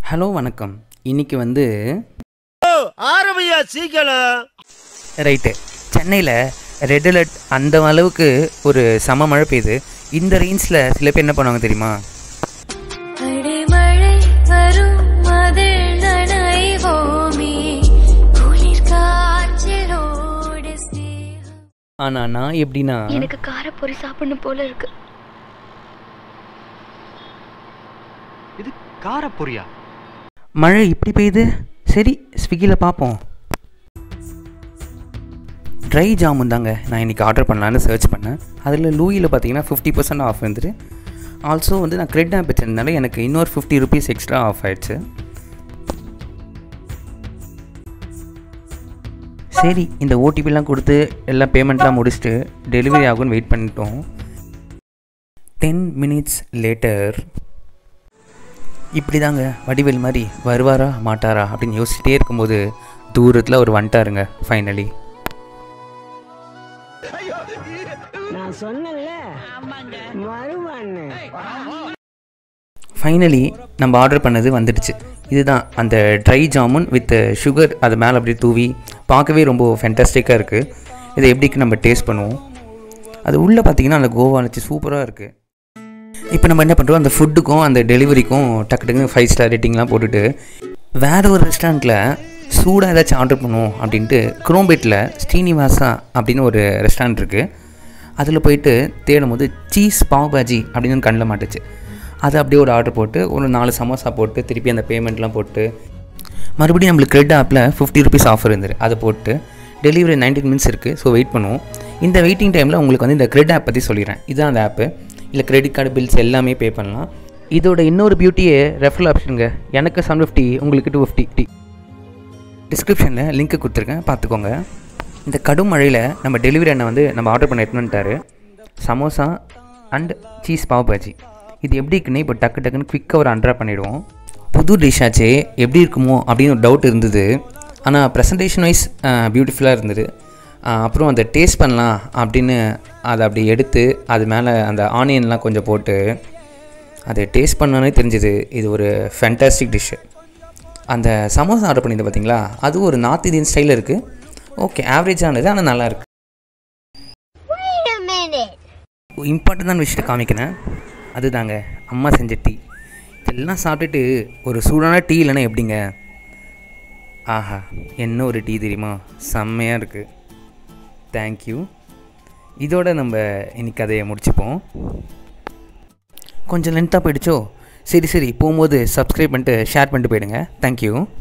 hello வணக்கம் இன்னைக்கு வந்து ஆரம்பியா சீக்கிரம் ரைட்டு சென்னையில் ரெட் அலர்ட் அந்த அளவுக்கு ஒரு சம மழை பெய்யுது இந்த ரேஞ்சில் சில பேர் என்ன பண்ணுவாங்க தெரியுமா அடிமழை வரும் அதில் நனைவோமே குளிர் காற்றிலோடு ஸ்நேகம் ஆனால் நான் எப்படின்னா எனக்கு காரப்பொரி சாப்பிடணும் போல இருக்கு இது காரப்பொரியா மழை இப்படி பெய்யுது சரி ஸ்விக்கியில் பார்ப்போம் ட்ரை ஜாமுன் தாங்க நான் இன்றைக்கி ஆர்டர் பண்ணலான்னு சர்ச் பண்ணேன் அதில் லூயில் பார்த்தீங்கன்னா ஃபிஃப்டி பர்சன்ட் ஆஃப் வந்துட்டு ஆல்சோ வந்து நான் கிரெட் ஆப் வச்சிருந்தனால எனக்கு இன்னொரு ஃபிஃப்டி ருபீஸ் எக்ஸ்ட்ரா ஆஃப் ஆயிடுச்சு சரி இந்த ஓடிபிலாம் கொடுத்து எல்லாம் பேமெண்ட்லாம் முடிச்சுட்டு டெலிவரி ஆகும்னு வெயிட் பண்ணிட்டோம் டென் மினிட்ஸ் லேட்டர் இப்படி தாங்க வடிவேல் மாதிரி வருவாரா மாட்டாரா அப்படின்னு யோசிச்சுட்டே இருக்கும்போது தூரத்தில் ஒரு வந்துட்டாருங்க ஃபைனலி நான் சொன்னேன்ல வருவான்னு ஃபைனலி நம்ம ஆர்டர் பண்ணது வந்துடுச்சு இதுதான் அந்த ட்ரை ஜாமுன் வித் சுகர் அது மேலே அப்படியே தூவி பார்க்கவே ரொம்ப ஃபென்டாஸ்டிக்காக இருக்குது இதை எப்படிக்கு நம்ம டேஸ்ட் பண்ணுவோம் அது உள்ளே பார்த்தீங்கன்னா அந்த கோவா வச்சு சூப்பராக இருக்குது இப்போ நம்ம என்ன பண்ணுறோம் அந்த ஃபுட்டுக்கும் அந்த டெலிவரிக்கும் டக்கு டக்குன்னு ஃபைவ் ஸ்டார் ரேட்டிங்லாம் போட்டுட்டு வேற ஒரு ரெஸ்டாரண்ட்டில் சூடாக ஏதாச்சும் ஆர்டர் பண்ணுவோம் அப்படின்ட்டு குரோம்பேட்டில் ஸ்ரீனிவாசா அப்படின்னு ஒரு ரெஸ்டாரண்ட் இருக்குது அதில் போயிட்டு தேடும் போது சீஸ் பாவ் பாஜி அப்படின்னு கண்ணில் மாட்டுச்சு அது அப்படியே ஒரு ஆர்டர் போட்டு ஒரு நாலு சமோசா போட்டு திருப்பி அந்த பேமெண்ட்லாம் போட்டு மறுபடியும் நம்மளுக்கு கிரெட் ஆப்பில் ஃபிஃப்டி ருபீஸ் ஆஃபர் இருந்தது அதை போட்டு டெலிவரி 19 மினிட்ஸ் இருக்குது ஸோ வெயிட் பண்ணுவோம் இந்த வெயிட்டிங் டைமில் உங்களுக்கு வந்து இந்த கிரெட் ஆப் பற்றி சொல்லிடுறேன் இதுதான் அந்த ஆப்பு இல்லை கிரெடிட் கார்டு பில்ஸ் எல்லாமே பே பண்ணலாம் இதோட இன்னொரு பியூட்டியே ரெஃபரல் ஆப்ஷனுங்க எனக்கு செவன் ஃபிஃப்டி உங்களுக்கு டூ ஃபிஃப்டி டிஸ்கிரிப்ஷனில் லிங்க் கொடுத்துருக்கேன் பார்த்துக்கோங்க இந்த கடும் மழையில் நம்ம டெலிவரி அண்ணன் வந்து நம்ம ஆர்டர் பண்ண எடுத்துன்னு வந்துட்டாரு சமோசா அண்ட் சீஸ் பாவ் பாஜி இது எப்படி இருக்குன்னு இப்போ டக்கு டக்குன்னு குவிக்காக ஒரு அண்ட்ரா பண்ணிவிடுவோம் புது டிஷ் ஆச்சே எப்படி இருக்குமோ அப்படின்னு ஒரு டவுட் இருந்தது ஆனால் ப்ரெசன்டேஷன் வைஸ் பியூட்டிஃபுல்லாக இருந்தது ஆஹ் அப்புறம் அந்த டேஸ்ட் பண்ணலாம் அப்படின்னு அதை அப்படி எடுத்து அது மேலே அந்த ஆனியன்லாம் கொஞ்சம் போட்டு அதை டேஸ்ட் பண்ணோன்னே தெரிஞ்சுது இது ஒரு ஃபேண்டாஸ்டிக் டிஷ்ஷு அந்த சமோசா ஆர்டர் பண்ணியிருந்தேன் பார்த்தீங்களா அது ஒரு நார்த் இந்தியன் ஸ்டைலில் இருக்குது ஓகே ஆவரேஜானது ஆனால் நல்லா இருக்கு இம்பார்ட்டண்டான விஷயத்தை காமிக்கிறேன் அதுதாங்க அம்மா செஞ்ச டீ இதெல்லாம் சாப்பிட்டுட்டு ஒரு சூடான டீ இல்லைன்னா எப்படிங்க ஆஹா என்ன ஒரு டீ தெரியுமா செம்மையாக இருக்குது தேங்க்யூ இதோட நம்ம இன்னைக்கு கதையை முடிச்சுப்போம் கொஞ்சம் லென்த்தாக போயிடுச்சோ சரி சரி போகும்போது சப்ஸ்கிரைப் பண்ணிட்டு ஷேர் பண்ணிட்டு போயிடுங்க தேங்க்யூ